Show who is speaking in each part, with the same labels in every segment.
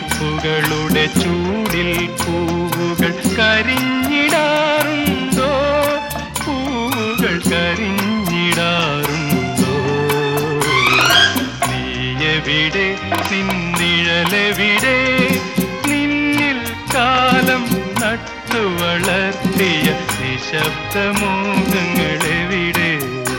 Speaker 1: തീർപ്പുകളുടെ ചൂടിൽ പൂവുകൾ കരിഞ്ഞിടാറുണ്ടോ പൂവുകൾ കരിഞ്ഞിടാറുണ്ടോ നീയെവിടെ നിന്നിഴലെവിടെ നിന്നിൽ കാലം നട്ടു വളർത്തിയ നിശബ്ദമോഹങ്ങളെവിടെ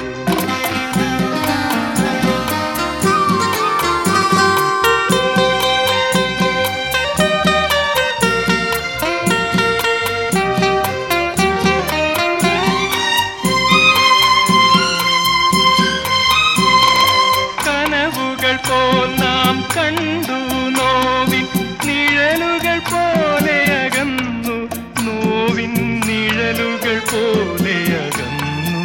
Speaker 1: കനവുകൾ പോൽ നാം കണ്ടു നോവിൻ നിഴലുകൾ പോലെ അകന്നു നോവിൻ നിഴലുകൾ പോലെ അകന്നു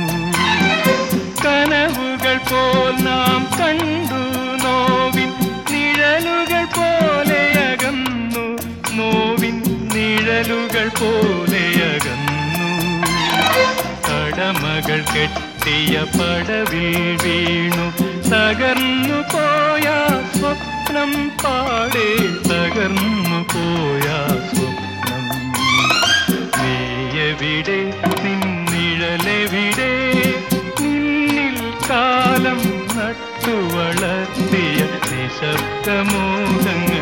Speaker 1: കനവുകൾ പോൽ നാം കണ്ടു നോവിൻ നിഴലുകൾ പോലെ അകന്നു നോവിൻ നിഴലുകൾ പോലെ അകന്നു കടമകൾ കെട്ടിയ പടവിൽ വീണു തകർന്നു പോയ സ്വപ്നം പാടെ തകർന്നു പോയ സ്വപ്നം നീയെവിടെ നിന്നിഴലെവിടെ നിന്നിൽ കാലം നട്ടു വളർത്തിയ നിശബ്ദമോഹങ്ങൾ